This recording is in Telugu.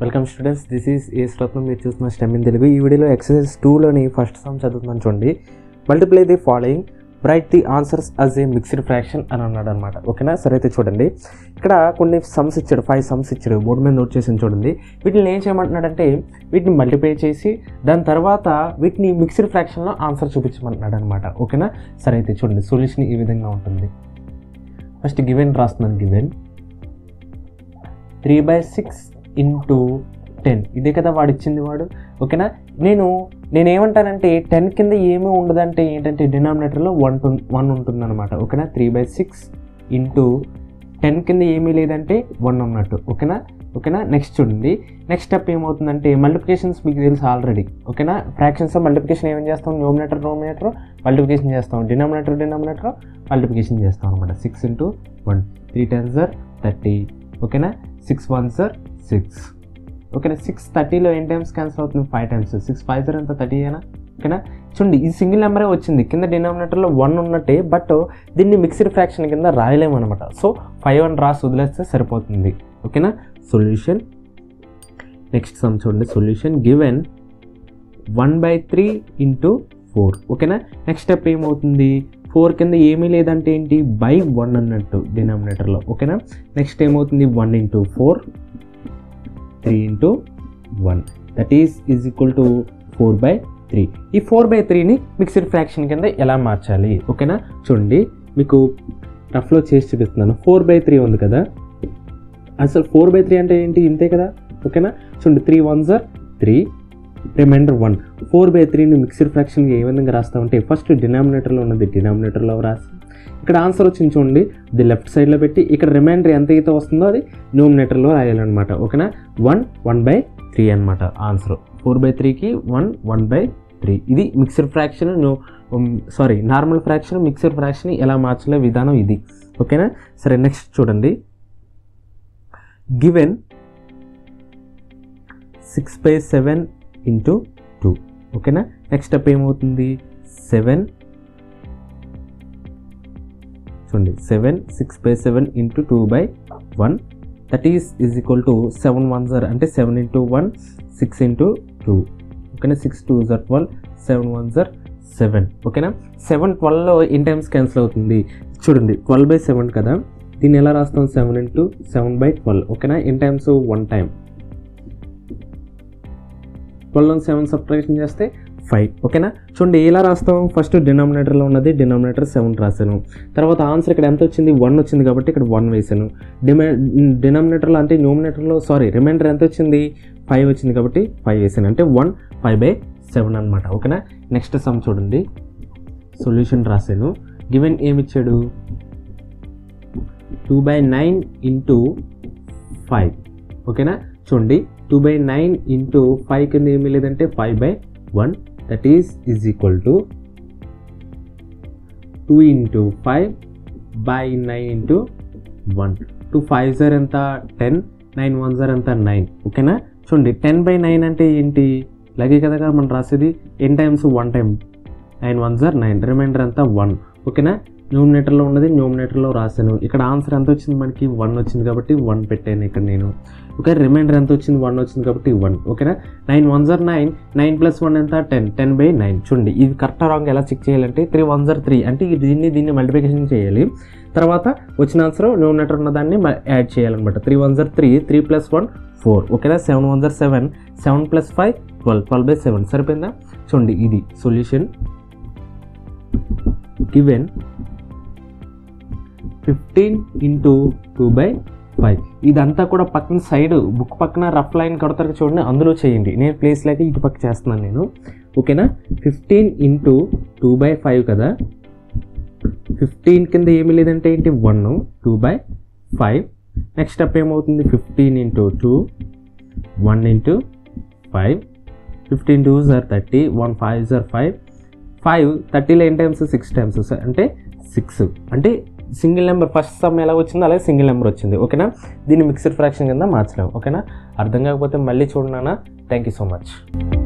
welcome students this is S Ratnam మీరు చూస్తున్న స్టెమ్ ఇన్ తెలుగు ఈ వీడియోలో ఎక్సర్సైజ్ టూలోని ఫస్ట్ సమ్ చదువుతున్నాను చూడండి multiply the following write the answers as a mixed fraction అని అన్నాడు అనమాట ఓకేనా సరే అయితే చూడండి ఇక్కడ కొన్ని సమ్స్ ఇచ్చాడు ఫైవ్ సమ్స్ ఇచ్చాడు బోర్డు మీద నోట్ చేసి చూడండి వీటిని ఏం చేయమంటున్నాడంటే వీటిని మల్టిప్లై చేసి దాని తర్వాత వీటిని మిక్స్డ్ ఫ్రాక్షన్లో ఆన్సర్ చూపించమంటున్నాడు అనమాట ఓకేనా సరే అయితే చూడండి సొల్యూషన్ ఈ విధంగా ఉంటుంది ఫస్ట్ గివెన్ రాస్తున్నాను given three by six into ten ఇదే కదా వాడు ఇచ్చింది వాడు ఓకేనా నేను నేను ఏమంటానంటే టెన్ కింద ఏమీ ఉండదంటే ఏంటంటే డినామినేటర్లో వన్ వన్ ఉంటుందన్నమాట ఓకేనా three by six into ten కింద ఏమీ లేదంటే వన్ ఉన్నట్టు ఓకేనా ఓకేనా నెక్స్ట్ చూడండి నెక్స్ట్ స్టెప్ ఏమవుతుందంటే మల్టిప్లికేషన్స్ మీకు తెలుసు ఆల్రెడీ ఓకేనా ఫ్రాక్షన్స్ మల్టిప్లికేషన్ ఏమేం చేస్తాం నోమినేటర్ నోమినేటర్ మల్టిప్లికేషన్ చేస్తాం డినామినేటర్ డినామినేటర్ మల్టిప్లికేషన్ చేస్తాం అనమాట six into one three ten సార్ థర్టీ ఓకేనా సిక్స్ వన్ సార్ సిక్స్ ఓకేనా సిక్స్ థర్టీలో ఎన్ టైమ్స్ క్యాన్సిల్ అవుతుంది ఫైవ్ టైమ్స్ సిక్స్ ఫైవ్ సార్ ఎంత థర్టీ అయినా ఓకేనా చూడండి ఈ సింగిల్ నెంబరే వచ్చింది కింద డినామినేటర్లో వన్ ఉన్నట్టే బట్ దీన్ని మిక్స్డ్ ఫ్రాక్షన్ కింద రాయలేము అనమాట సో ఫైవ్ అని రాసి వదిలేస్తే సరిపోతుంది ఓకేనా సొల్యూషన్ నెక్స్ట్ సమ్ చూడండి solution given one by three into four ఓకేనా నెక్స్ట్ స్టెప్ ఏమవుతుంది ఫోర్ కింద ఏమీ లేదంటే ఏంటి బై వన్ అన్నట్టు డినామినేటర్లో ఓకేనా నెక్స్ట్ ఏమవుతుంది one into four three into one that is is equal to four by three ఈ ఫోర్ బై త్రీని మిక్స్డ్ ఫ్రాక్షన్ కింద ఎలా మార్చాలి ఓకేనా చూడండి మీకు రఫ్లో చేసి చూపిస్తున్నాను ఫోర్ బై త్రీ ఉంది కదా అసలు ఫోర్ బై త్రీ అంటే ఏంటి ఇంతే కదా ఓకేనా చూడండి త్రీ వన్ సార్ three reminder one four by త్రీని మిక్స్డ్ ఫ్రాక్షన్గా ఏ విధంగా రాస్తామంటే ఫస్ట్ డినామినేటర్లో ఉన్నది డినామినేటర్లో రాసి ఇక్కడ ఆన్సర్ వచ్చింది చూడండి ఇది లెఫ్ట్ సైడ్లో పెట్టి ఇక్కడ రిమైండర్ ఎంత అయితే వస్తుందో అది న్యూమినేటర్లో రాయాలన్నమాట ఓకేనా వన్ వన్ బై త్రీ అనమాట ఆన్సర్ ఫోర్ బై త్రీకి వన్ వన్ బై త్రీ ఇది mixer fraction sorry normal fraction mixer fraction ఎలా మార్చలే విధానం ఇది ఓకేనా సరే నెక్స్ట్ చూడండి given six by seven into two ఓకేనా నెక్స్ట్ స్టెప్ ఏమవుతుంది సెవెన్ చూడండి seven six by seven into two by one that is is equal to seven one జర్ అంటే seven into one six into two ఓకేనా సిక్స్ టూ జర్ ట్వెల్వ్ సెవెన్ వన్ జర్ సెవెన్ ఓకేనా సెవెన్ ట్వెల్వ్లో ఇన్ టైమ్స్ క్యాన్సిల్ అవుతుంది చూడండి ట్వెల్వ్ బై సెవెన్ కదా దీన్ని ఎలా రాస్తాం seven into seven by twelve ఓకేనా in times one time twelve seven subtraction చేస్తే ఫైవ్ ఓకేనా చూడండి ఎలా రాస్తాం ఫస్ట్ డినామినేటర్లో ఉన్నది డినామినేటర్ సెవెన్ రాశాను తర్వాత ఆన్సర్ ఇక్కడ ఎంత వచ్చింది వన్ వచ్చింది కాబట్టి ఇక్కడ వన్ వేసాను డిమా డినామినేటర్లో అంటే న్యూమినేటర్లో సారీ రిమైండర్ ఎంత వచ్చింది ఫైవ్ వచ్చింది కాబట్టి ఫైవ్ వేసాను అంటే వన్ ఫైవ్ బై సెవెన్ అనమాట ఓకేనా నెక్స్ట్ సమ్ చూడండి సొల్యూషన్ రాశాను గివెన్ ఏమి ఇచ్చాడు two by nine into five ఓకేనా చూడండి two by nine into five కింద ఏమీ లేదంటే five by one that is is equal to two into five by nine into one two five జర్ ఎంత టెన్ నైన్ వన్ జర్ ఎంత నైన్ ఓకేనా చూడండి టెన్ బై నైన్ అంటే ఏంటి లగే కదా మనం రాసేది in times one time nine one జర్ నైన్ రిమైండర్ అంతా వన్ ఓకేనా న్యూమినేటర్లో ఉన్నది న్యూమినేటర్లో రాశాను ఇక్కడ ఆన్సర్ ఎంత వచ్చింది మనకి వన్ వచ్చింది కాబట్టి వన్ పెట్టాను ఇక్కడ నేను ఓకే రిమైండర్ ఎంత వచ్చింది వన్ వచ్చింది కాబట్టి వన్ ఓకేనా నైన్ వన్ జర్ నైన్ నైన్ ప్లస్ వన్ ఎంత టెన్ టెన్ బై నైన్ చూడండి ఇది కరెక్ట్ రాంగ్ ఎలా చెక్ చేయాలంటే త్రీ వన్ జర్ త్రీ అంటే దీన్ని దీన్ని మల్టిప్లికేషన్ చేయాలి తర్వాత వచ్చిన ఆన్సర్ న్యూమినేటర్ ఉన్న దాన్ని యాడ్ చేయాలన్నమాట త్రీ వన్ జర్ three three plus one four ఓకేనా సెవెన్ వన్ జర్ seven seven plus five twelve twelve by seven సరిపోయిందా చూడండి ఇది solution given fifteen into two by five ఇదంతా కూడా పక్కన సైడ్ బుక్ పక్కన రఫ్ లైన్ కడతారు చూడండి అందులో చేయండి నేను ప్లేస్ లేక ఇటు పక్క చేస్తున్నాను నేను ఓకేనా fifteen into two by five కదా ఫిఫ్టీన్ కింద ఏమీ లేదంటే ఏంటి one two by five next step ఏమవుతుంది fifteen into two one into five fifteen two జార్ థర్టీ వన్ ఫైవ్ జార్ ఫైవ్ ఫైవ్ థర్టీలో ఎన్ టైమ్స్ సిక్స్ టైమ్స్ అంటే సిక్స్ అంటే సింగిల్ నెంబర్ ఫస్ట్ సమ్ ఎలా వచ్చిందో అలాగే సింగిల్ నెంబర్ వచ్చింది ఓకేనా దీన్ని మిక్స్డ్ ఫ్రాక్షన్ కింద మార్చలేము ఓకేనా అర్థం కాకపోతే మళ్ళీ చూడనా థ్యాంక్ యూ సో మచ్